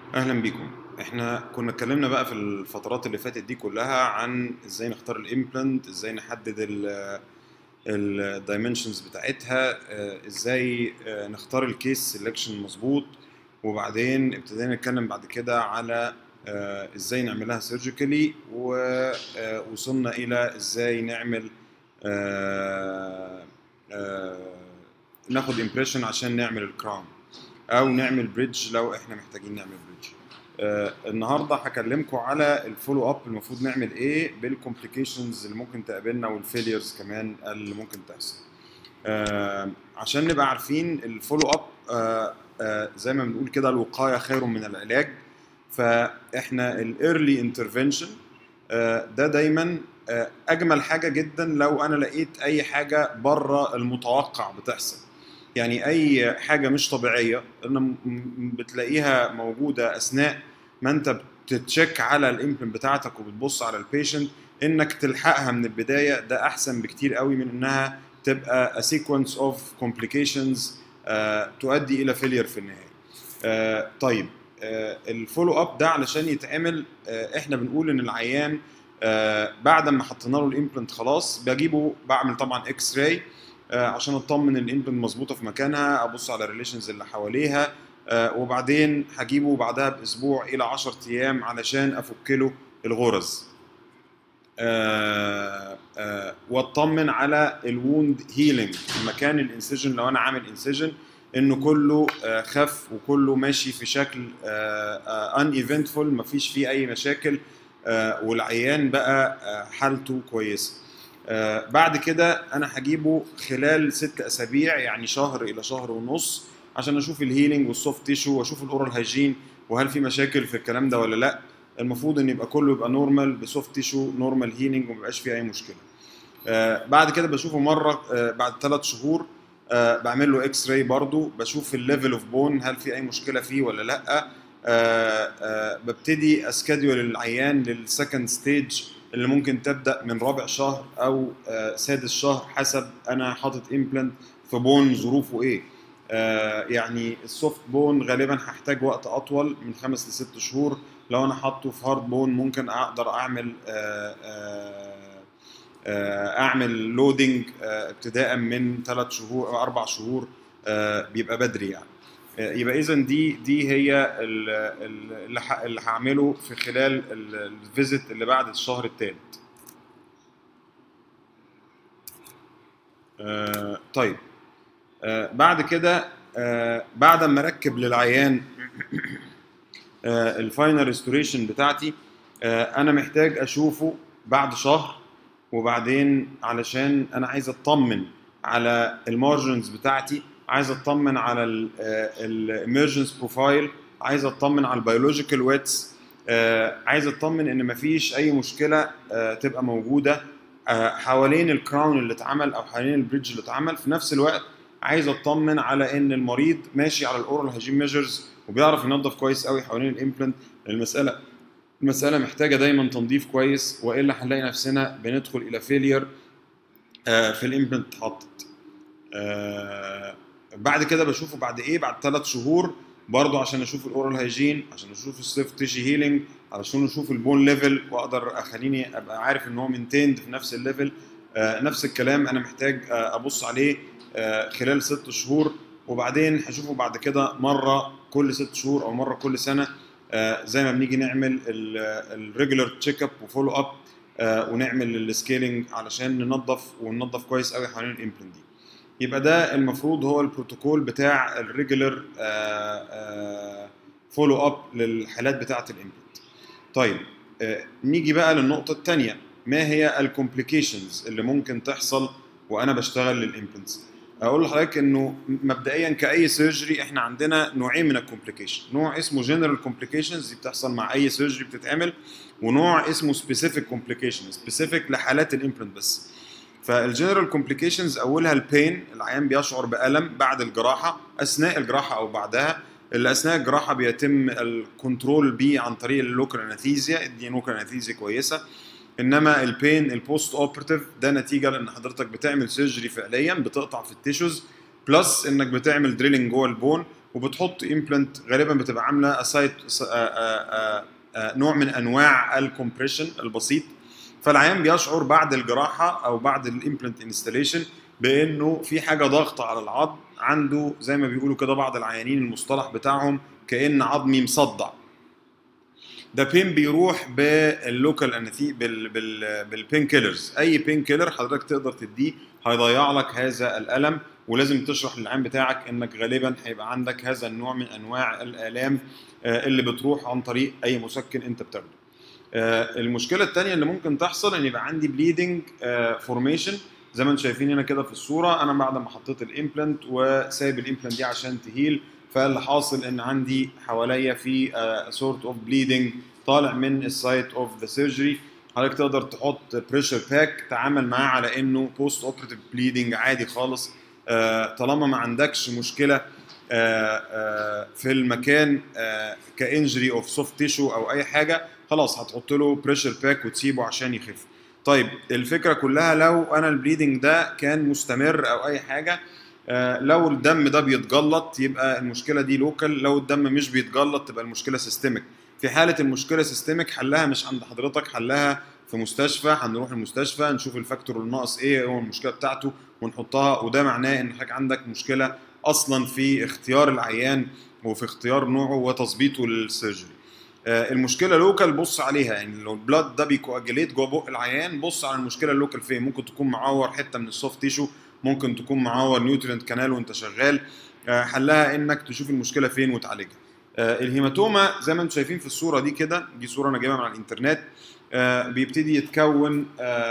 اهلا بيكم احنا كنا اتكلمنا بقى في الفترات اللي فاتت دي كلها عن ازاي نختار الامبلانت ازاي نحدد الدايمنشنز بتاعتها آه، ازاي آه، نختار الكيس سيلكشن مظبوط وبعدين ابتدينا نتكلم بعد كده على آه، ازاي نعملها سيرجيكالي ووصلنا الى ازاي نعمل آه، آه، ناخد امبريشن عشان نعمل الكراون او نعمل بريدج لو احنا محتاجين نعمل بريدج آه النهارده هكلمكم على الفولو اب المفروض نعمل ايه بالكومبليكيشنز اللي ممكن تقابلنا والفيليرز كمان اللي ممكن تحصل آه عشان نبقى عارفين الفولو اب آه آه زي ما بنقول كده الوقايه خير من العلاج فاحنا الايرلي انترفنشن ده دايما آه اجمل حاجه جدا لو انا لقيت اي حاجه بره المتوقع بتحصل يعني اي حاجه مش طبيعيه ان بتلاقيها موجوده اثناء ما انت بتتشيك على الامبلنت بتاعتك وبتبص على البيشنت انك تلحقها من البدايه ده احسن بكتير قوي من انها تبقى a sequence of complications آه تؤدي الى فيلير في النهايه. آه طيب آه الفولو اب ده علشان يتعمل آه احنا بنقول ان العيان آه بعد ما حطينا له الامبلنت خلاص بجيبه بعمل طبعا اكس راي آه عشان اطمن الامبلنت مظبوطه في مكانها ابص على الريليشنز اللي حواليها آه وبعدين هجيبه بعدها باسبوع الى 10 ايام علشان افك له الغرز آه آه واطمن على الووند هيلينج مكان الانسجن لو انا عامل انسجن انه كله آه خف وكله ماشي في شكل ان ايفنتفول مفيش فيه اي مشاكل آه والعيان بقى آه حالته كويسه آه بعد كده انا هجيبه خلال ست اسابيع يعني شهر الى شهر ونص عشان اشوف الهيلينج والسوفت تيشو واشوف الاورال هايجين وهل في مشاكل في الكلام ده ولا لا المفروض ان يبقى كله يبقى نورمال بسوفت تيشو نورمال هيلينج وما يبقاش فيه اي مشكله آه بعد كده بشوفه مره آه بعد ثلاث شهور آه بعمل له اكس راي برضو بشوف الليفل اوف بون هل في اي مشكله فيه ولا لا آه آه ببتدي اسكادول العيان للسكند ستيج اللي ممكن تبدا من رابع شهر او آه سادس شهر حسب انا حاطط امبلانت في بون ظروفه ايه آه يعني السوفت بون غالبا هحتاج وقت اطول من خمس لست شهور لو انا حاطه في هارد بون ممكن اقدر اعمل آه اعمل لودنج ابتداء من ثلاث شهور او اربع شهور بيبقى بدري يعني يبقى اذا دي دي هي اللي اللي هعمله في خلال الفيزيت اللي بعد الشهر الثالث آه طيب آه بعد كده آه بعد ما اركب للعيان آه الفاينل ريستوريشن بتاعتي آه انا محتاج اشوفه بعد شهر وبعدين علشان انا عايز اطمن على المارجنز بتاعتي عايز اطمن على الامرجنس بروفايل عايز اطمن على البيولوجيكال ويتس عايز اطمن ان مفيش اي مشكله آه تبقى موجوده آه حوالين الكراون اللي اتعمل او حوالين البريدج اللي اتعمل في نفس الوقت عايز اطمن على ان المريض ماشي على الاورال هايجين ميجرز وبيعرف ينظف كويس قوي حوالين الامبلانت المساله المساله محتاجه دايما تنظيف كويس والا هنلاقي نفسنا بندخل الى فيلير آه في الامبلانت اتحطت بعد كده بشوفه بعد ايه بعد ثلاث شهور برضه عشان اشوف الاورال هايجين عشان اشوف السيف تيشي هيلينج علشان اشوف البون ليفل واقدر اخليني ابقى عارف ان هو مينتيند في نفس الليفل آه نفس الكلام انا محتاج آه ابص عليه آه خلال ست شهور وبعدين هشوفه بعد كده مره كل ست شهور او مره كل سنه آه زي ما بنيجي نعمل الريجولار تشيك اب وفولو اب آه ونعمل السكيلينج علشان ننظف وننظف كويس قوي حوالين الامبلنت دي يبقى ده المفروض هو البروتوكول بتاع الريجولر فولو اب للحالات بتاعه الامبلنت طيب آه نيجي بقى للنقطه الثانيه ما هي الكومبليكيشنز اللي ممكن تحصل وانا بشتغل للامبلنتس اقول لحضرتك انه مبدئيا كاي سيرجري احنا عندنا نوعين من الكومبليكيشن نوع اسمه جنرال كومبليكيشنز دي بتحصل مع اي سيرجري بتتعمل ونوع اسمه سبيسيفيك كومبليكيشن سبيسيفيك لحالات الامبلنت بس فالجنرال كومبليكيشنز اولها البين العيان بيشعر بالم بعد الجراحه اثناء الجراحه او بعدها اللي اثناء الجراحه بيتم الكنترول بيه عن طريق اللوكال انستيزيا دي لوكال انستيزيا كويسه انما البين البوست اوبرتيف ده نتيجه لان حضرتك بتعمل سيرجري فعليا بتقطع في التيشوز بلس انك بتعمل دريلنج جوه البون وبتحط امبلانت غالبا بتبقى عامله اسايت نوع من انواع الكومبريشن البسيط فالعيان بيشعر بعد الجراحه او بعد الامبلانت انستليشن بانه في حاجه ضاغطه على العظم عنده زي ما بيقولوا كده بعض العيانين المصطلح بتاعهم كان عظمي مصدع ده بين بيروح باللوكال انثي بال بال بالبين كيلرز اي بين كيلر حضرتك تقدر تديه هيضيع لك هذا الالم ولازم تشرح للعيان بتاعك انك غالبا هيبقى عندك هذا النوع من انواع الالام اللي بتروح عن طريق اي مسكن انت بتاخده المشكله الثانيه اللي ممكن تحصل ان يبقى عندي بليدنج فورميشن زي ما انتم شايفين هنا كده في الصوره انا بعد ما حطيت الامبلانت وسايب الامبلانت دي عشان تهيل فاللي حاصل ان عندي حواليا في سورت اوف بليدنج طالع من السايت اوف ذا سيرجري حضرتك تقدر تحط بريشر باك تعامل معاه على انه بوست اوبريتيف بليدنج عادي خالص طالما ما عندكش مشكله في المكان كانجري اوف سوفت تيشو او اي حاجه خلاص هتحط له بريشر باك وتسيبه عشان يخف طيب الفكره كلها لو انا البليدنج ده كان مستمر او اي حاجه لو الدم ده بيتجلط يبقى المشكله دي لوكال لو الدم مش بيتجلط تبقى المشكله سيستميك في حاله المشكله سيستميك حلها مش عند حضرتك حلها في مستشفى هنروح المستشفى نشوف الفاكتور الناقص ايه هو المشكله بتاعته ونحطها وده معناه ان حضرتك عندك مشكله اصلا في اختيار العيان وفي اختيار نوعه وتظبيطه للسيرجري المشكله لوكال بص عليها يعني لو البلاد ده بيكواجليت جوه بق العيان بص على المشكله اللوكال فين ممكن تكون معور حته من السوفت تيشو ممكن تكون معور نيوترينت كانال وانت شغال حلها انك تشوف المشكله فين وتعالجها الهيماتوما زي ما انتم شايفين في الصوره دي كده دي صوره انا جايبها من على الانترنت بيبتدي يتكون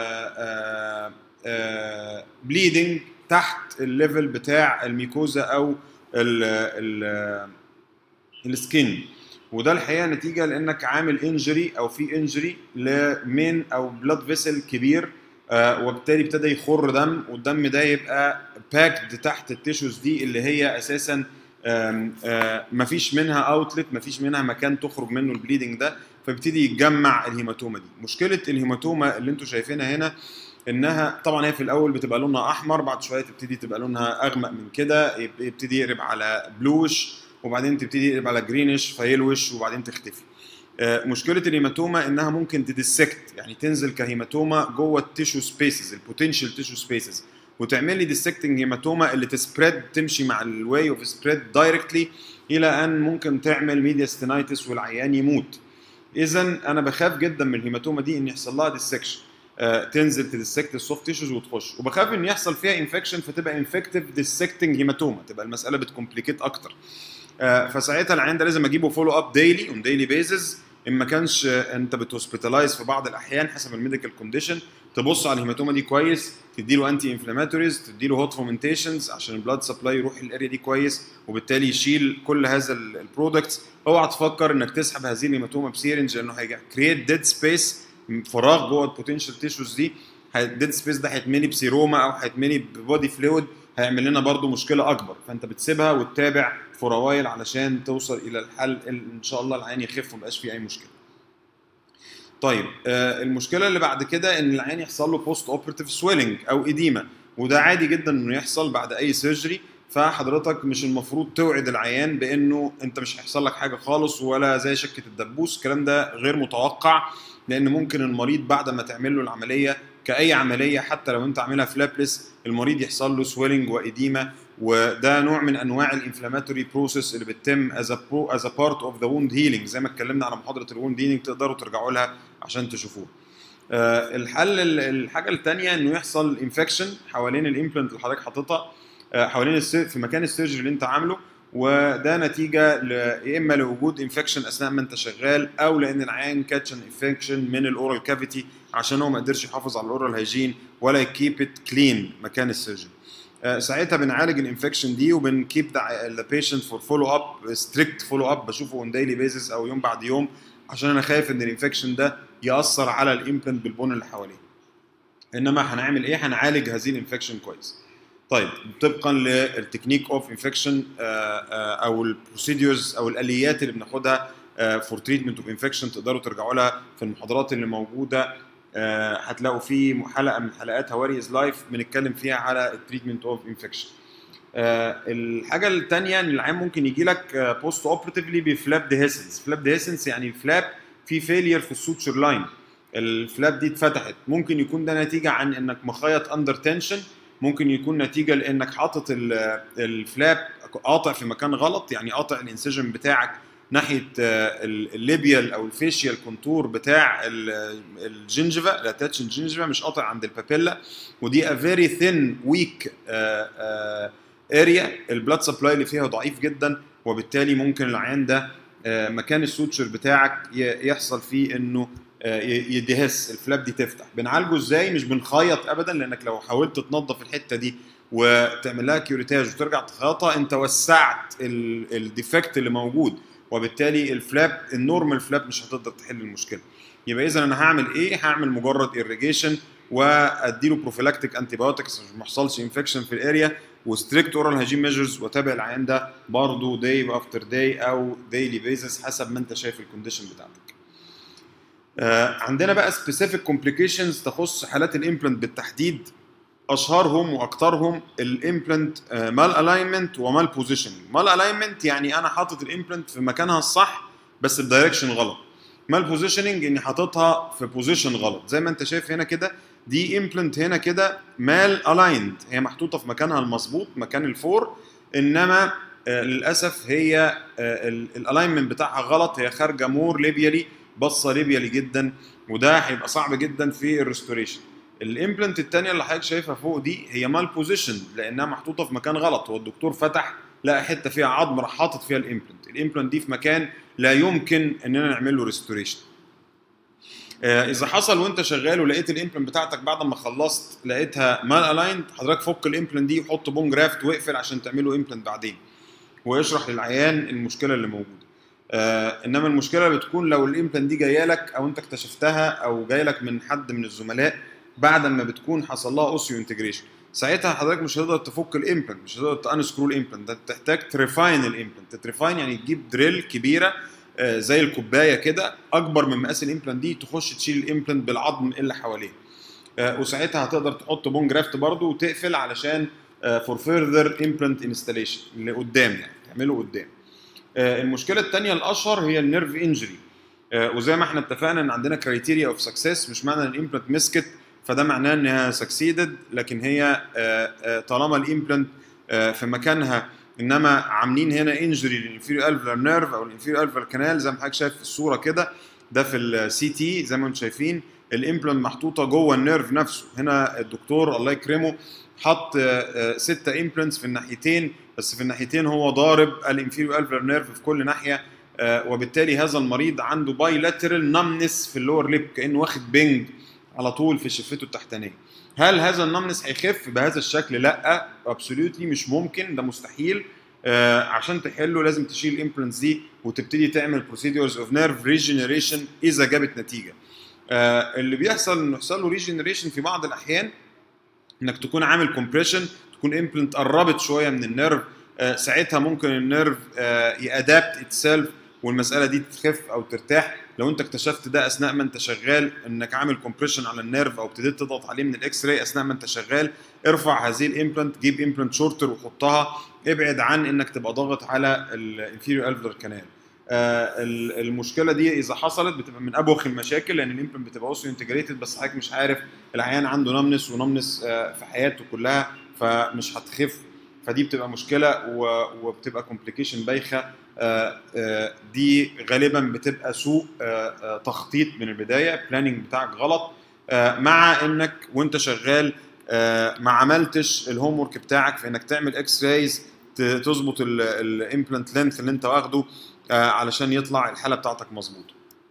بليدنج تحت الليفل بتاع الميكوزا او ال ال السكين وده الحقيقه نتيجه لانك عامل انجري او في انجري لمين او بلاد فيسل كبير آه وبالتالي ابتدى يخر دم والدم ده يبقى باكد تحت التيشوز دي اللي هي اساسا آم آم مفيش منها اوتلت مفيش منها مكان تخرج منه البليدنج ده فبيبتدي يتجمع الهيماتوما دي مشكله الهيماتوما اللي انتم شايفينها هنا انها طبعا هي في الاول بتبقى لونها احمر بعد شويه تبتدي تبقى لونها اغمق من كده يبتدي يقلب على بلوش وبعدين تبتدي يقلب على جرينش فيلوش وبعدين تختفي مشكله الهيماتوما انها ممكن تديسكت يعني تنزل كهيماتوما جوه التيشو سبيسز البوتنشال تيشو سبيسز وتعمل لي ديسكتنج هيماتوما اللي تسبريد تمشي مع الواي اوف سبريد دايركتلي الى ان ممكن تعمل ميديا ستينايتس والعيان يموت اذا انا بخاف جدا من الهيماتوما دي ان يحصل لها ديسكشن آه تنزل تديسكت السوفت تيشوز وتخش وبخاف ان يحصل فيها انفكشن فتبقى انفكتيف ديسكتنج هيماتوما تبقى المساله بتكمبليكيت اكتر آه فساعتها العيان ده لازم اجيبه فولو اب ديلي اون ديلي بيزز ان ما كانش انت بتهوسبيتالايز في بعض الاحيان حسب الميديكال كونديشن تبص على الهيماتوما دي كويس تدي له انتي انفلاماتوريز تدي له هوت فومنتيشنز عشان البلاد سبلاي يروح الاريا دي كويس وبالتالي يشيل كل هذا البرودكتس اوعى تفكر انك تسحب هذه الهيماتوما بسيرنج لانه هيكريت ديد سبيس فراغ جوه البوتنشال تيشوز دي الديد سبيس ده هيتملي بسيروما او هيتملي ببودي فلويد هيعمل لنا برضو مشكله اكبر فانت بتسيبها وتتابع فور وايل علشان توصل الى الحل ان شاء الله العين يخف ومبقاش فيه اي مشكله طيب آه المشكله اللي بعد كده ان العين يحصل له بوست اوبرتيف سويلنج او اديما وده عادي جدا انه يحصل بعد اي سيرجري فحضرتك مش المفروض توعد العيان بانه انت مش هيحصل لك حاجه خالص ولا زي شكه الدبوس الكلام ده غير متوقع لان ممكن المريض بعد ما تعمل له العمليه كاي عمليه حتى لو انت عاملها فلابلس المريض يحصل له سويلنج واديما وده نوع من انواع الانفلاماتوري بروسيس اللي بتتم از برو از بارت اوف ذا ووند هيلينج زي ما اتكلمنا على محاضره الووند هيلينج تقدروا ترجعوا لها عشان تشوفوها. أه الحل الحاجه الثانيه انه يحصل انفكشن حوالين الامبلانت اللي حضرتك حاططها أه حوالين في مكان السيرجري اللي انت عامله وده نتيجه يا اما لوجود انفكشن اثناء ما انت شغال او لان العيان كاتش انفكشن من الاورال كافيتي عشان هو ما قدرش يحافظ على الاورال هيجين ولا يكيب ات كلين مكان السيرجري. ساعتها بنعالج الانفكشن دي وبنكيب ذا بيشنت فور فولو اب ستريكت فولو اب بشوفه اون ديلي بيزس او يوم بعد يوم عشان انا خايف ان الانفكشن ده ياثر على الامبلانت بالبون اللي حواليه انما هنعمل ايه هنعالج هذه الانفكشن كويس طيب طبقا للتكنيك اوف انفكشن او البروسيدورز او الاليات اللي بناخدها فور تريتمنت اوف انفكشن تقدروا ترجعوا لها في المحاضرات اللي موجوده آه هتلاقوا في حلقه من حلقات هواريز لايف بنتكلم فيها على التريتمنت اوف انفكشن آه، الحاجه الثانيه ان العيان ممكن يجي لك بوست اوبراتيفلي بفلاب ديهيسنس فلاب ديهيسنس يعني فلاب في فيلير في السوتشر لاين الفلاب دي اتفتحت ممكن يكون ده نتيجه عن انك مخيط اندر تنشن ممكن يكون نتيجه لانك حاطط ال- الفلاب قاطع في مكان غلط يعني قاطع الانسجن بتاعك ناحيه آه، ال- الليبيال او الفيشيال كونتور بتاع ال- الجنجفا الاتاتش الجنجفا مش قاطع عند البابيلا ودي ا فيري ثين ويك اريا البلاد سبلاي اللي فيها ضعيف جدا وبالتالي ممكن العيان ده آه، مكان السوتشر بتاعك ي- يحصل فيه انه آه، ي- يدهس الفلاب دي تفتح بنعالجه ازاي مش بنخيط ابدا لانك لو حاولت تنظف الحته دي وتعمل لها كيوريتاج وترجع تخيطها انت وسعت ال- الديفكت اللي موجود وبالتالي الفلاب النورمال فلاب مش هتقدر تحل المشكله يبقى اذا انا هعمل ايه هعمل مجرد irrigation واديله بروفيلاكتيك انتي بايوتكس عشان ما يحصلش انفكشن في الاريا وستريكت اورال هاجين ميجرز واتابع العيان ده برضه داي افتر داي او ديلي بيزس حسب ما انت شايف الكونديشن بتاعتك. آه عندنا بقى سبيسيفيك كومبليكيشنز تخص حالات الامبلانت بالتحديد اشهرهم واكثرهم الامبلانت مال الاينمنت ومال بوزيشننج مال الاينمنت يعني انا حاطط الامبلانت في مكانها الصح بس بدايركشن غلط مال بوزيشننج اني حاططها في بوزيشن غلط زي ما انت شايف هنا كده دي امبلانت هنا كده مال الايند هي محطوطه في مكانها المظبوط مكان الفور انما آه للاسف هي الالاينمنت بتاعها غلط هي خارجه مور ليبيالي بصه ليبيالي جدا وده هيبقى صعب جدا في الريستوريشن الامبلانت الثانيه اللي حضرتك شايفها فوق دي هي مال بوزيشن لانها محطوطه في مكان غلط هو الدكتور فتح لقى حته فيها عظم راح حاطط فيها الامبلانت الامبلانت دي في مكان لا يمكن اننا نعمل له ريستوريشن آه اذا حصل وانت شغال ولقيت الامبلانت بتاعتك بعد ما خلصت لقيتها مال الايند حضرتك فك الامبلانت دي وحط بون جرافت واقفل عشان تعمله امبلانت بعدين واشرح للعيان المشكله اللي موجوده آه انما المشكله بتكون لو الامبلانت دي جايه لك او انت اكتشفتها او جايه لك من حد من الزملاء بعد ما بتكون حصل لها اوسيو انتجريشن ساعتها حضرتك مش هتقدر تفك الامبلانت مش هتقدر تانسكرو الامبلانت انت تحتاج تريفاين الامبلانت تريفاين يعني تجيب دريل كبيره آه زي الكوبايه كده اكبر من مقاس الامبلانت دي تخش تشيل الامبلانت بالعظم اللي حواليه آه وساعتها هتقدر تحط بون جرافت برده وتقفل علشان فور فيرذر امبلانت انستليشن اللي قدام يعني تعمله قدام المشكله الثانيه الاشهر هي النيرف انجري وزي ما احنا اتفقنا ان عندنا كرايتيريا اوف سكسس مش معنى ان الامبلانت مسكت فده معناه انها سكسيدد لكن هي طالما الامبلانت في مكانها انما عاملين هنا انجري للانفيريور الفلر نيرف او الانفيريور الفلر كانال زي ما حضرتك شايف في الصوره كده ده في السي تي زي ما انتم شايفين الامبلانت محطوطه جوه النيرف نفسه هنا الدكتور الله يكرمه حط ستة امبلانتس في الناحيتين بس في الناحيتين هو ضارب الانفيريور الفلر نيرف في كل ناحيه وبالتالي هذا المريض عنده بايلاترال نمنس في اللور ليب كانه واخد بنج على طول في شفته التحتانيه هل هذا النمنس هيخف بهذا الشكل لا ابسوليوتلي مش ممكن ده مستحيل آه عشان تحله لازم تشيل الامبلانتس دي وتبتدي تعمل بروسيدورز اوف نيرف ريجنريشن اذا جابت نتيجه آه اللي بيحصل انه يحصل له ريجنريشن في بعض الاحيان انك تكون عامل كومبريشن تكون امبلانت قربت شويه من النيرف آه ساعتها ممكن النيرف آه يادابت اتسيلف والمساله دي تخف او ترتاح لو انت اكتشفت ده اثناء ما انت شغال انك عامل كومبريشن على النيرف او ابتديت تضغط عليه من الاكس راي اثناء ما انت شغال ارفع هذه الامبلانت جيب امبلانت شورتر وحطها ابعد عن انك تبقى ضاغط على الانفيريور الفلر كانال آه المشكله دي اذا حصلت بتبقى من ابوخ المشاكل لان الامبلانت بتبقى اوسيو انتجريتد بس حضرتك مش عارف العيان عنده نمنس ونمنس آه في حياته كلها فمش هتخف فدي بتبقى مشكله وبتبقى كومبليكيشن بايخه آآ آآ دي غالبا بتبقى سوء آآ تخطيط من البدايه بلاننج بتاعك غلط مع انك وانت شغال ما عملتش الهوم ورك بتاعك في انك تعمل اكس رايز تظبط الامبلانت لينث اللي انت واخده علشان يطلع الحاله بتاعتك مظبوطه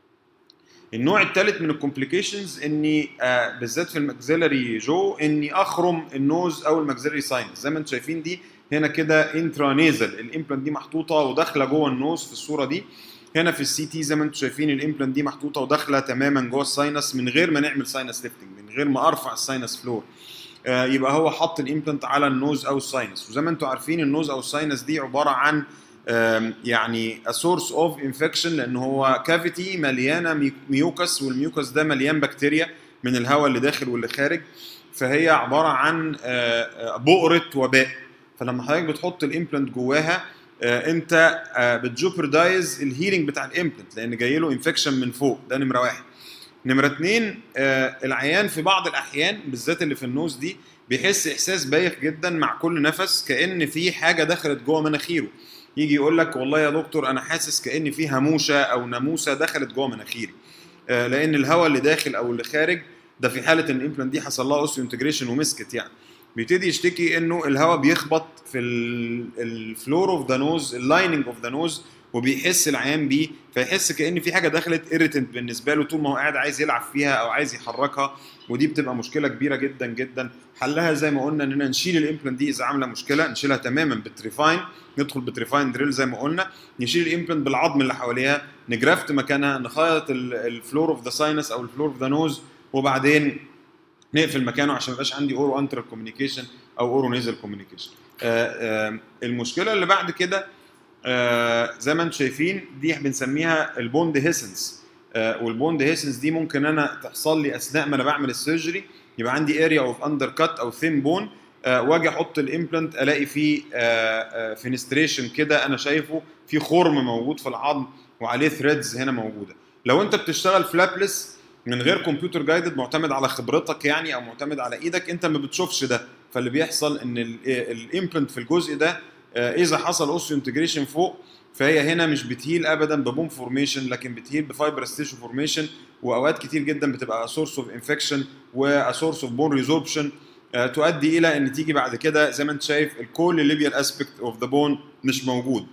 النوع الثالث من الكومبليكيشنز اني آه بالذات في الماكسيلري جو اني اخرم النوز او الماكسيلري ساينس زي ما انتم شايفين دي هنا كده انترانيزل الامبلانت دي محطوطه وداخله جوه النوز في الصوره دي هنا في السي تي زي ما انتم شايفين الامبلانت دي محطوطه وداخله تماما جوه الساينس من غير ما نعمل ساينس ليفتنج من غير ما ارفع الساينس فلور آه يبقى هو حط الامبلانت على النوز او الساينس وزي ما انتم عارفين النوز او الساينس دي عباره عن يعني سورس اوف انفكشن لان هو كافيتي مليانه ميوكس والميوكس ده مليان بكتيريا من الهواء اللي داخل واللي خارج فهي عباره عن بؤره وباء فلما حضرتك بتحط الامبلانت جواها آه، انت آه، بتجوبردايز الهيلينج بتاع الامبلانت لان جاي له انفكشن من فوق ده نمره واحد نمره اتنين آه، العيان في بعض الاحيان بالذات اللي في النوز دي بيحس احساس بايخ جدا مع كل نفس كان في حاجه دخلت جوه مناخيره يجي يقول لك والله يا دكتور انا حاسس كان في هموشه او ناموسه دخلت جوه مناخيري آه، لان الهواء اللي داخل او اللي خارج ده في حاله ان الامبلانت دي حصل لها اوسيو انتجريشن ومسكت يعني بيبتدي يشتكي انه الهواء بيخبط في الفلور اوف ذا نوز اللايننج اوف ذا نوز وبيحس العيان بيه فيحس كان في حاجه دخلت ايريتنت بالنسبه له طول ما هو قاعد عايز يلعب فيها او عايز يحركها ودي بتبقى مشكله كبيره جدا جدا حلها زي ما قلنا اننا نشيل الامبلانت دي اذا عامله مشكله نشيلها تماما بالتريفاين ندخل بتريفاين دريل زي ما قلنا نشيل الامبلانت بالعظم اللي حواليها نجرافت مكانها نخيط الفلور اوف ذا ساينس او الفلور اوف ذا نوز وبعدين نقفل مكانه عشان ما يبقاش عندي اورو انترال كوميونيكيشن او اورو نيزل كوميونيكيشن المشكله اللي بعد كده آه، زي ما انتم شايفين دي بنسميها البوند هيسنس والبوند هيسنس دي ممكن انا تحصل لي اثناء ما انا بعمل السيرجري يبقى عندي اريا اوف اندر كات او ثين بون واجي احط الامبلانت الاقي فيه فينستريشن كده انا شايفه في خرم موجود في العظم وعليه ثريدز هنا موجوده لو انت بتشتغل فلابلس من غير كمبيوتر جايدد معتمد على خبرتك يعني او معتمد على ايدك انت ما بتشوفش ده فاللي بيحصل ان الامبلانت في الجزء ده آه، اذا حصل اوسيو انتجريشن فوق فهي هنا مش بتهيل ابدا ببوم فورميشن لكن بتهيل بفايبرس تيشو فورميشن واوقات كتير جدا بتبقى سورس اوف انفكشن وسورس اوف بون ريزوربشن تؤدي الى ان تيجي بعد كده زي ما انت شايف الكول الليبيال اسبكت اوف ذا بون مش موجود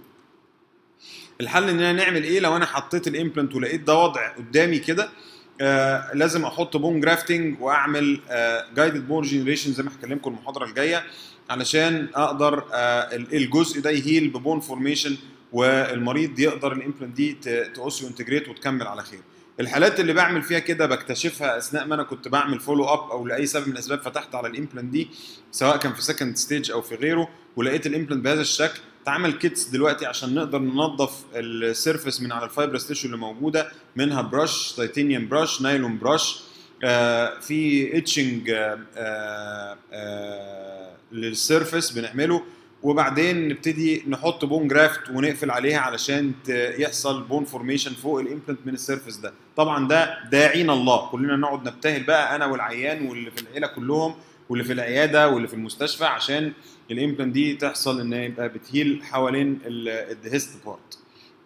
الحل اننا نعمل ايه لو انا حطيت الامبلانت ولقيت ده وضع قدامي كده آه لازم احط بون جرافتنج واعمل جايدد بون جنريشن زي ما هكلمكم المحاضره الجايه علشان اقدر آه الجزء ده يهيل ببون فورميشن والمريض يقدر الامبلانت دي تاوسيو انتجريت وتكمل على خير الحالات اللي بعمل فيها كده بكتشفها اثناء ما انا كنت بعمل فولو اب او لاي سبب من الاسباب فتحت على الامبلانت دي سواء كان في سكند ستيج او في غيره ولقيت الامبلانت بهذا الشكل اتعمل كيتس دلوقتي عشان نقدر ننظف السيرفس من على الفايبرس تيشو اللي موجوده منها برش تيتانيوم برش نايلون برش آه في اتشنج آه آه آه للسيرفس بنعمله وبعدين نبتدي نحط بون جرافت ونقفل عليها علشان يحصل بون فورميشن فوق الامبلانت من السيرفس ده طبعا ده داعينا الله كلنا نقعد نبتهل بقى انا والعيان واللي في العيله كلهم واللي في العياده واللي في المستشفى عشان الامبلانت دي تحصل ان يبقى بتهيل حوالين الدهست بارت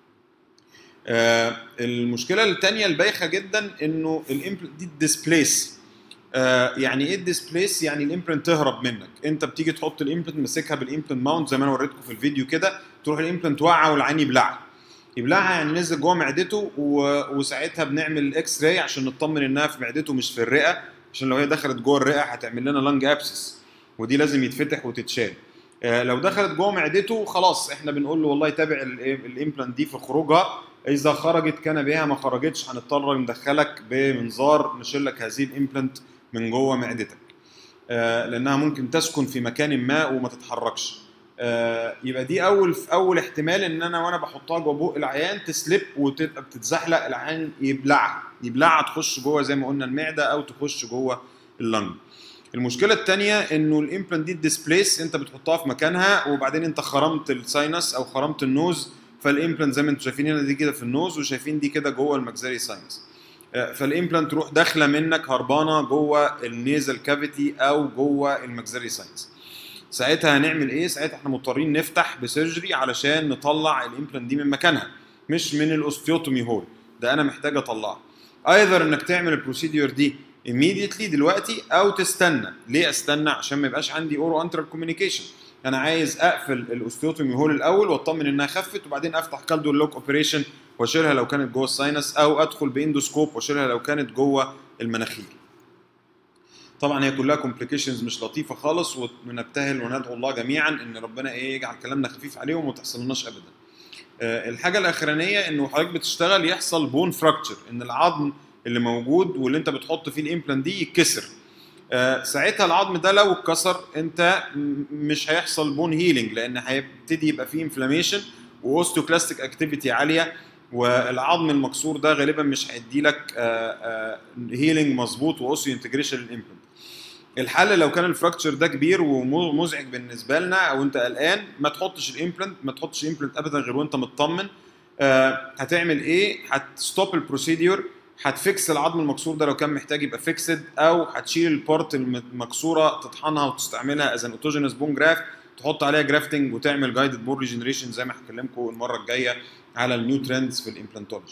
آه المشكله الثانيه البايخه جدا انه الامبلانت دي ديسبليس آه يعني ايه الديسبليس يعني الامبلانت تهرب منك انت بتيجي تحط الامبلانت ماسكها بالامبلانت ماونت زي ما انا وريتكم في الفيديو كده تروح الامبلانت واقعه والعين يبلعها يبلعها يعني نزل جوه معدته و... وساعتها بنعمل اكس راي عشان نطمن انها في معدته مش في الرئه عشان لو هي دخلت جوه الرئه هتعمل لنا لانج ابسس ودي لازم يتفتح وتتشال آه لو دخلت جوه معدته خلاص احنا بنقول له والله تابع الامبلانت دي في خروجها اذا خرجت كان بها ما خرجتش هنضطر ندخلك بمنظار نشيل لك هذه الامبلانت من جوه معدتك آه لانها ممكن تسكن في مكان ما وما تتحركش آه يبقى دي اول اول احتمال ان انا وانا بحطها جوه بق العيان تسلب وتبقى بتتزحلق العيان يبلعها يبلعها تخش جوه زي ما قلنا المعده او تخش جوه اللنج المشكله الثانيه انه الامبلانت دي ديسبليس انت بتحطها في مكانها وبعدين انت خرمت الساينس او خرمت النوز فالامبلانت زي ما انتم شايفين هنا دي كده في النوز وشايفين دي كده جوه المكزاري ساينس فالامبلانت تروح داخله منك هربانه جوه النيزل كافيتي او جوه المكزاري ساينس ساعتها هنعمل ايه ساعتها احنا مضطرين نفتح بسيرجري علشان نطلع الامبلانت دي من مكانها مش من الاوستيوتومي هول ده انا محتاج اطلعها ايذر انك تعمل البروسيدور دي immediately دلوقتي او تستنى ليه استنى عشان ما يبقاش عندي اورو انترال كوميونيكيشن انا عايز اقفل الاوستيوتومي هول الاول واطمن انها خفت وبعدين افتح كالدو لوك اوبريشن واشيلها لو كانت جوه الساينس او ادخل باندوسكوب واشيلها لو كانت جوه المناخير طبعا هي كلها كومبليكيشنز مش لطيفه خالص ونبتهل وندعو الله جميعا ان ربنا ايه يجعل كلامنا خفيف عليهم وما تحصلناش ابدا أه الحاجه الاخرانيه انه حضرتك بتشتغل يحصل بون فراكتشر ان العظم اللي موجود واللي انت بتحط فيه الامبلانت دي يتكسر آه ساعتها العظم ده لو اتكسر انت مش هيحصل بون هيلينج لان هيبتدي يبقى فيه انفلاميشن واوستيوكلاستيك اكتيفيتي عاليه والعظم المكسور ده غالبا مش هيدي لك هيلينج مظبوط واوسيو انتجريشن للامبلانت الحل لو كان الفراكتشر ده كبير ومزعج بالنسبه لنا او انت قلقان ما تحطش الامبلانت ما تحطش الامبلانت ابدا غير وانت مطمن آه هتعمل ايه هتستوب البروسيدور هتفكس العظم المكسور ده لو كان محتاج يبقى فيكسد او هتشيل البارت المكسوره تطحنها وتستعملها از ان اوتوجينس بون جرافت تحط عليها جرافتنج وتعمل جايدد بون ريجنريشن زي ما هكلمكم المره الجايه على النيو ترندز في الامبلانتولوجي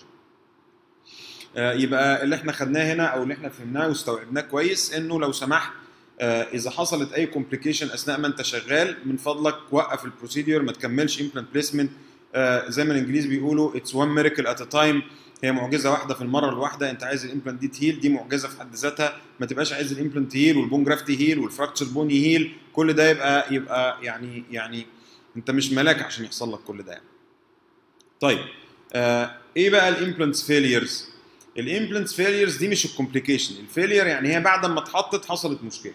آه يبقى اللي احنا خدناه هنا او اللي احنا فهمناه واستوعبناه كويس انه لو سمحت آه اذا حصلت اي كومبليكيشن اثناء ما انت شغال من فضلك وقف البروسيدور ما تكملش امبلانت بليسمنت آه زي ما الانجليز بيقولوا اتس وان ميراكل ات ا تايم هي معجزه واحده في المره الواحده انت عايز الامبلانت دي تهيل دي معجزه في حد ذاتها ما تبقاش عايز الامبلانت يهيل والبون جرافت يهيل والفراكتشر بون يهيل كل ده يبقى يبقى يعني يعني انت مش ملاك عشان يحصل لك كل ده يعني. طيب آه ايه بقى الامبلانتس فيليرز الامبلانتس فيليرز دي مش الكومبليكيشن الفيلير يعني هي بعد ما اتحطت حصلت مشكله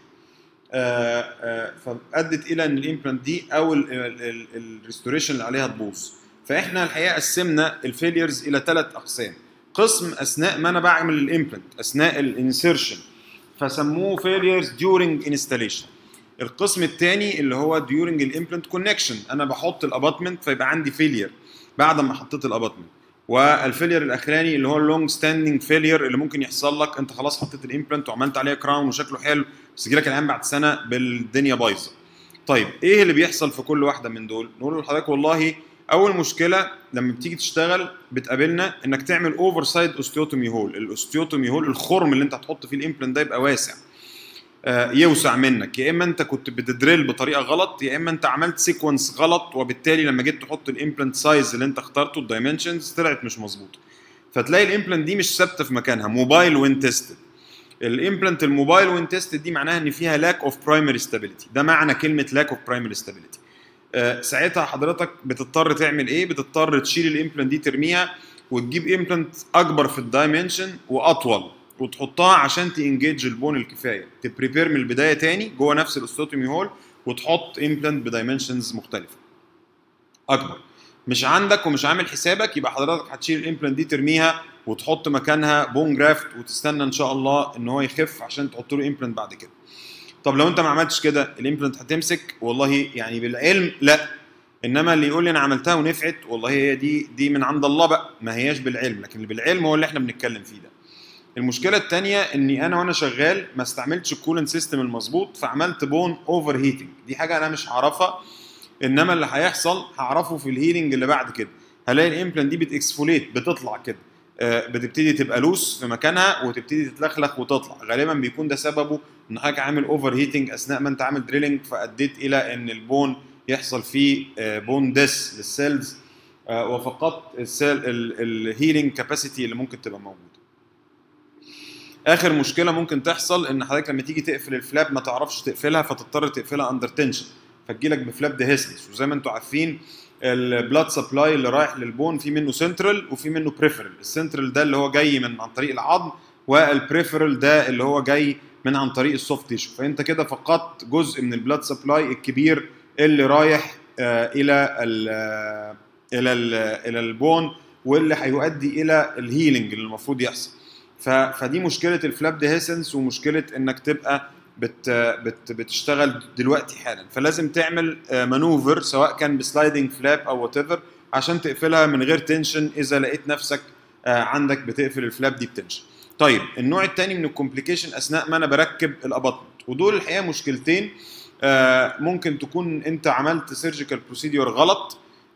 آه آه فادت الى ان الامبلانت دي او الريستوريشن اللي عليها تبوظ فاحنا الحقيقه قسمنا الفيليرز الى ثلاث اقسام قسم اثناء ما انا بعمل الامبلانت اثناء الانسيرشن فسموه فيليرز ديورنج انستاليشن القسم الثاني اللي هو ديورنج الامبلانت كونكشن انا بحط الاباتمنت فيبقى عندي فيلير بعد ما حطيت الاباتمنت والفيلير الاخراني اللي هو اللونج ستاندنج فيلير اللي ممكن يحصل لك انت خلاص حطيت الامبلانت وعملت عليه كراون وشكله حلو بس يجي لك العين بعد سنه بالدنيا بايظه طيب ايه اللي بيحصل في كل واحده من دول نقول لحضرتك والله اول مشكله لما بتيجي تشتغل بتقابلنا انك تعمل اوفر سايد اوستيوتومي هول الاوستيوتومي هول الخرم اللي انت هتحط فيه الامبلانت ده يبقى واسع آه يوسع منك يا اما انت كنت بتدريل بطريقه غلط يا اما انت عملت سيكونس غلط وبالتالي لما جيت تحط الامبلانت سايز اللي انت اخترته الدايمنشنز طلعت مش مظبوطه فتلاقي الامبلانت دي مش ثابته في مكانها موبايل وين تيستد الامبلانت الموبايل وين تيستد دي معناها ان فيها لاك اوف برايمري ستابيليتي ده معنى كلمه لاك اوف برايمري ستابيليتي آه ساعتها حضرتك بتضطر تعمل ايه بتضطر تشيل الامبلانت دي ترميها وتجيب امبلانت اكبر في الدايمنشن واطول وتحطها عشان تنجيج البون الكفايه تبريبير من البدايه تاني جوه نفس الاستوتومي هول وتحط امبلانت بدايمنشنز مختلفه اكبر مش عندك ومش عامل حسابك يبقى حضرتك هتشيل الامبلانت دي ترميها وتحط مكانها بون جرافت وتستنى ان شاء الله ان هو يخف عشان تحط له امبلانت بعد كده طب لو انت ما عملتش كده الامبلانت هتمسك والله يعني بالعلم لا انما اللي يقول لي انا عملتها ونفعت والله هي دي دي من عند الله بقى ما هياش بالعلم لكن اللي بالعلم هو اللي احنا بنتكلم فيه ده المشكله الثانيه اني انا وانا شغال ما استعملتش الكولن سيستم المظبوط فعملت بون اوفر هيتنج دي حاجه انا مش هعرفها انما اللي هيحصل هعرفه في الهيلينج اللي بعد كده هلاقي الامبلانت دي بتكسفوليت بتطلع كده آه بتبتدي تبقى لوس في مكانها وتبتدي تتلخلخ وتطلع غالبا بيكون ده سببه ان حضرتك عامل اوفر هيتنج اثناء ما انت عامل دريلنج فاديت الى ان البون يحصل فيه آه بون ديس للسيلز آه وفقدت السيل الهيلينج كاباسيتي اللي ممكن تبقى موجوده اخر مشكله ممكن تحصل ان حضرتك لما تيجي تقفل الفلاب ما تعرفش تقفلها فتضطر تقفلها اندر تنشن فتجيلك بفلاب ديهيسنس وزي ما انتم عارفين البلاد سبلاي اللي رايح للبون في منه سنترال وفي منه بريفرال السنترال ده اللي هو جاي من عن طريق العظم والبريفرال ده اللي هو جاي من عن طريق السوفت تيشو فانت كده فقدت جزء من البلاد سبلاي الكبير اللي رايح آه الى ال الى ال الى البون واللي هيؤدي الى الهيلينج اللي المفروض يحصل فدي مشكله الفلاب ديهيسنس ومشكله انك تبقى بت بت بتشتغل دلوقتي حالا فلازم تعمل مانوفر سواء كان بسلايدنج فلاب او وات ايفر عشان تقفلها من غير تنشن اذا لقيت نفسك عندك بتقفل الفلاب دي بتنشن طيب النوع الثاني من الكومبليكيشن اثناء ما انا بركب الاباطمنت ودول الحقيقه مشكلتين ممكن تكون انت عملت سيرجيكال بروسيدور غلط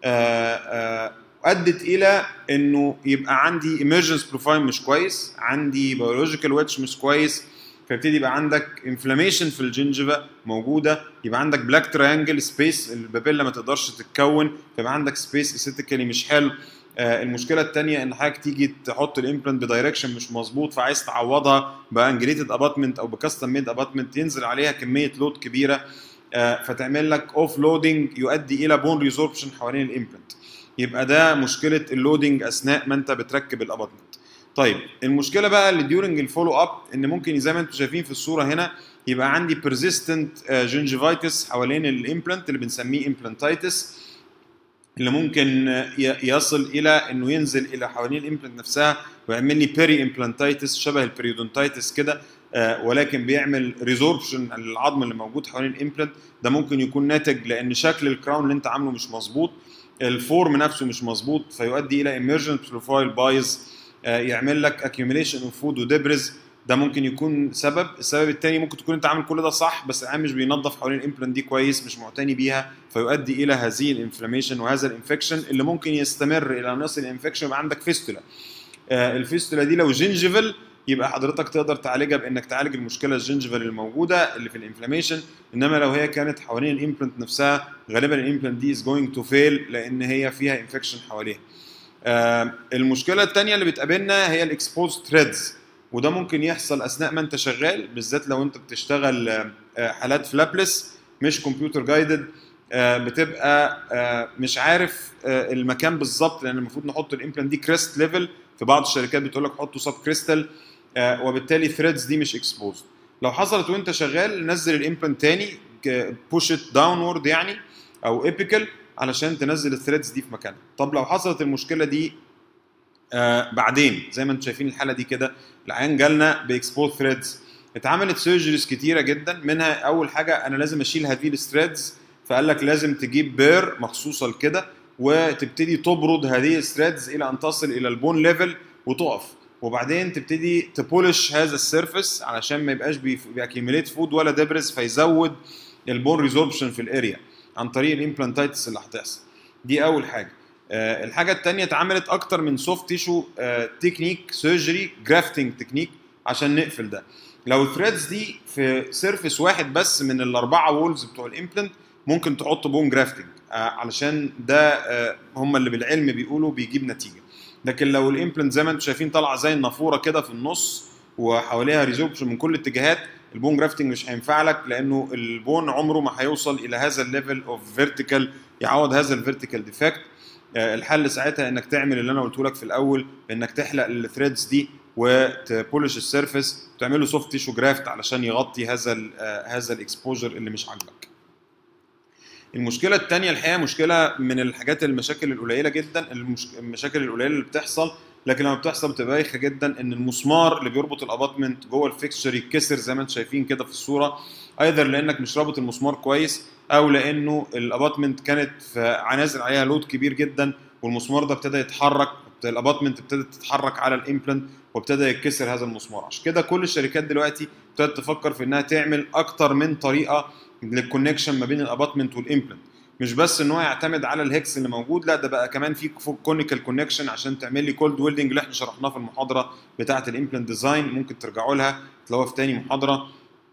ادت الى انه يبقى عندي ايمرجنس بروفايل مش كويس عندي بيولوجيكال ويتش مش كويس فيبتدي يبقى عندك انفلاميشن في الجنجفا موجوده يبقى عندك بلاك تريانجل سبيس البابيلا ما تقدرش تتكون فيبقى عندك سبيس اسيتيكالي مش حلو آه المشكله الثانيه ان حضرتك تيجي تحط الامبلانت بدايركشن مش مظبوط فعايز تعوضها بانجريتد اباتمنت او بكاستم ميد اباتمنت ينزل عليها كميه لود كبيره آه فتعمل لك اوف لودنج يؤدي الى بون ريزوربشن حوالين الامبلانت يبقى ده مشكله اللودنج اثناء ما انت بتركب الاباتمنت طيب المشكله بقى اللي ديورنج الفولو اب ان ممكن زي ما انتم شايفين في الصوره هنا يبقى عندي بيرزيستنت جنجيفايتس حوالين الامبلانت اللي بنسميه امبلانتايتس اللي ممكن ي- يصل الى انه ينزل الى حوالين الامبلانت نفسها ويعمل لي بيري امبلانتايتس شبه البريودونتايتس كده آه، ولكن بيعمل ريزوربشن للعظم اللي موجود حوالين الامبلانت ده ممكن يكون ناتج لان شكل الكراون اللي انت عامله مش مظبوط الفورم نفسه مش مظبوط فيؤدي الى emergent بروفايل بايظ آه، يعمل لك accumulation اوف فود ودبرز ده ممكن يكون سبب السبب الثاني ممكن تكون انت عامل كل ده صح بس العيان مش بينظف حوالين الامبلانت دي كويس مش معتني بيها فيؤدي الى هذه الانفلاميشن وهذا الانفكشن اللي ممكن يستمر الى ان يصل الانفكشن يبقى عندك فيستولا آه، الفيستولا دي لو جنجفل يبقى حضرتك تقدر تعالجها بانك تعالج المشكله الجنجفل الموجوده اللي في الانفلاميشن انما لو هي كانت حوالين الامبلانت نفسها غالبا الامبلانت دي از جوينج تو فيل لان هي فيها انفكشن حواليها آه، المشكله الثانيه اللي بتقابلنا هي الاكسبوز ثريدز وده ممكن يحصل اثناء ما انت شغال بالذات لو انت بتشتغل آه، آه، حالات فلابلس مش كمبيوتر جايدد بتبقى آه، مش عارف آه، المكان بالظبط لان المفروض نحط الامبلانت دي كريست ليفل في بعض الشركات بتقول لك حطه سب كريستال وبالتالي الثريدز دي مش اكسبوزد لو حصلت وانت شغال نزل الامبلانت تاني بوش ات داونورد يعني او ايبيكال علشان تنزل الثريدز دي في مكانها طب لو حصلت المشكله دي آه بعدين زي ما انتم شايفين الحاله دي كده العيان جالنا باكسبوز ثريدز اتعملت سيرجريز كتيره جدا منها اول حاجه انا لازم اشيل هذه الثريدز فقال لك لازم تجيب بير مخصوصه لكده وتبتدي تبرد هذه الثريدز الى ان تصل الى البون ليفل وتقف وبعدين تبتدي تبولش هذا السيرفيس علشان ما يبقاش بيأكيميليت فود ولا دبرز فيزود البون ريزوربشن في الاريا عن طريق الامبلانتايتس اللي هتحصل دي اول حاجه آه، الحاجه الثانيه اتعملت اكتر من سوفت تيشو تكنيك سيرجري جرافتنج تكنيك عشان نقفل ده لو الثريدز دي في سيرفيس واحد بس من الاربعه وولز بتوع الامبلانت ممكن تحط بون جرافتنج علشان ده آه، هم اللي بالعلم بيقولوا بيجيب نتيجه لكن لو الامبلانت زي ما انتم شايفين طالعه زي النافوره كده في النص وحواليها ريزوربشن من كل الاتجاهات البون جرافتنج مش هينفع لك لانه البون عمره ما هيوصل الى هذا الليفل اوف فيرتيكال يعوض هذا الفيرتيكال ديفكت الحل ساعتها انك تعمل اللي انا قلته لك في الاول انك تحلق الثريدز دي وتبولش السيرفيس وتعمله سوفت تيشو جرافت علشان يغطي هذا ال هذا الاكسبوجر اللي مش عاجبك المشكله الثانيه الحقيقه مشكله من الحاجات المشاكل القليله جدا المش... المشاكل القليله اللي بتحصل لكن لما بتحصل بتبقى بايخه جدا ان المسمار اللي بيربط الاباتمنت جوه الفيكستشر يتكسر زي ما انتم شايفين كده في الصوره ايذر لانك مش رابط المسمار كويس او لانه الاباتمنت كانت في عنازل عليها لود كبير جدا والمسمار ده ابتدى يتحرك الاباتمنت ابتدت تتحرك على الامبلانت وابتدى يتكسر هذا المسمار عشان كده كل الشركات دلوقتي ابتدت تفكر في انها تعمل اكتر من طريقه للكونكشن ما بين الاباتمنت والامبلانت مش بس ان هو يعتمد على الهكس اللي موجود لا ده بقى كمان في كونيكال كونكشن عشان تعمل لي كولد ويلدنج اللي احنا شرحناه في المحاضره بتاعه الامبلانت ديزاين ممكن ترجعوا لها تلاقوها في تاني محاضره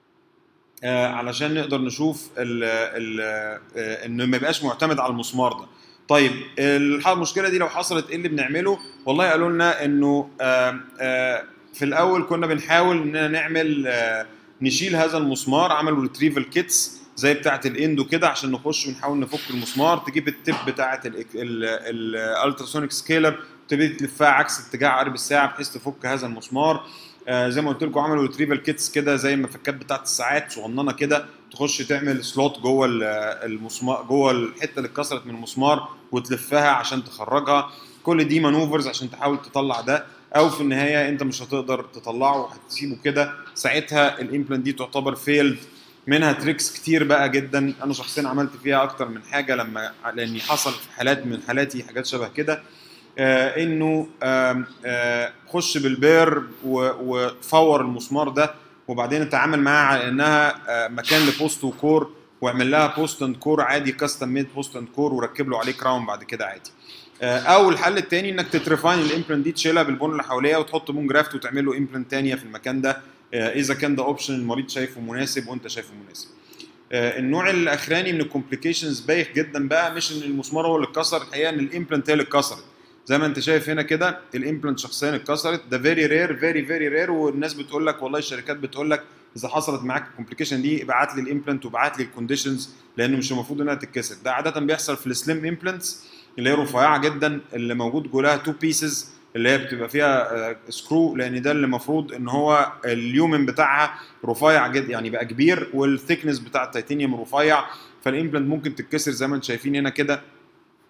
آه علشان نقدر نشوف ال ال آه انه ما يبقاش معتمد على المسمار ده طيب المشكله دي لو حصلت ايه اللي بنعمله والله قالوا لنا انه آه آه في الاول كنا بنحاول اننا نعمل آه نشيل هذا المسمار عملوا ريتريفل كيتس زي بتاعه الاندو كده عشان نخش ونحاول نفك المسمار تجيب التب بتاعه الالتراسونيك سكيلر تبتدي تلفها عكس اتجاه عقرب الساعه بحيث تفك هذا المسمار آه زي ما قلت لكم عملوا ريتريفل كيتس كده زي المفكات بتاعه الساعات صغننه كده تخش تعمل سلوت جوه المسمار جوه الحته اللي اتكسرت من المسمار وتلفها عشان تخرجها كل دي مانوفرز عشان تحاول تطلع ده او في النهايه انت مش هتقدر تطلعه وهتسيبه كده ساعتها الامبلانت دي تعتبر فيلد منها تريكس كتير بقى جدا انا شخصيا عملت فيها اكتر من حاجه لما لاني حصل في حالات من حالاتي حاجات شبه كده آه انه آه آه خش بالبير وفور المسمار ده وبعدين اتعامل معاها على انها آه مكان لبوست وكور واعمل لها بوست اند كور عادي كاستم ميد بوست اند كور وركب له عليه كراون بعد كده عادي او الحل الثاني انك تترفاين الامبلانت دي تشيلها بالبون اللي حواليها وتحط بون جرافت وتعمل له امبلانت ثانيه في المكان ده اذا كان ده اوبشن المريض شايفه مناسب وانت شايفه مناسب النوع الاخراني من الكومبليكيشنز بايخ جدا بقى مش ان المسمار هو اللي اتكسر الحقيقه ان الامبلانت هي اللي اتكسرت زي ما انت شايف هنا كده الامبلانت شخصيا اتكسرت ده فيري رير فيري فيري رير والناس بتقول لك والله الشركات بتقول لك اذا حصلت معاك الكومبليكيشن دي ابعت لي الامبلانت وابعت لي الكونديشنز لانه مش المفروض انها تتكسر ده عاده بيحصل في السليم امبلانتس اللي هي رفيعه جدا اللي موجود جواها تو بيسز اللي هي بتبقى فيها سكرو لان ده اللي المفروض ان هو اليومن بتاعها رفيع جدا يعني بقى كبير والثيكنس بتاع التيتانيوم رفيع فالامبلانت ممكن تتكسر زي ما انتم شايفين هنا كده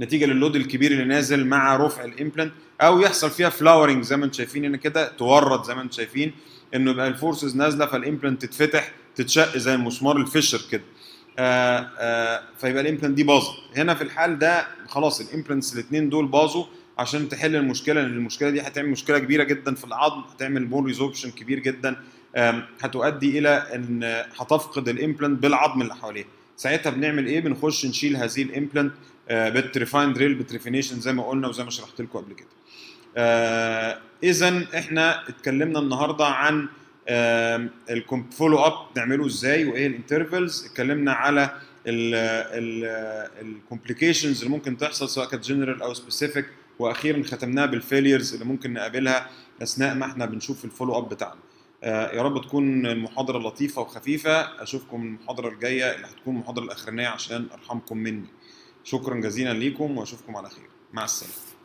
نتيجه للود الكبير اللي نازل مع رفع الامبلانت او يحصل فيها فلاورنج زي ما انتم شايفين هنا كده تورد زي ما انتم شايفين انه يبقى الفورسز نازله فالامبلانت تتفتح تتشق زي المسمار الفشر كده آآ آآ فيبقى الامبلانت دي باظت هنا في الحال ده خلاص الامبلانتس الاثنين دول باظوا عشان تحل المشكله لان المشكله دي هتعمل مشكله كبيره جدا في العظم هتعمل بون ريزوربشن كبير جدا هتؤدي الى ان هتفقد الامبلانت بالعظم اللي حواليه ساعتها بنعمل ايه بنخش نشيل هذه الامبلانت بالتريفاين دريل بتريفينيشن زي ما قلنا وزي ما شرحت لكم قبل كده اذا احنا اتكلمنا النهارده عن الفولو اب نعمله ازاي وايه الانترفلز اتكلمنا على الكومبليكيشنز اللي ممكن تحصل سواء كانت جنرال او سبيسيفيك واخيرا ختمناها بالفيليرز اللي ممكن نقابلها اثناء ما احنا بنشوف الفولو اب بتاعنا آه يا رب تكون المحاضره لطيفه وخفيفه اشوفكم المحاضره الجايه اللي هتكون المحاضره الاخرانيه عشان ارحمكم مني شكرا جزيلا ليكم واشوفكم على خير مع السلامه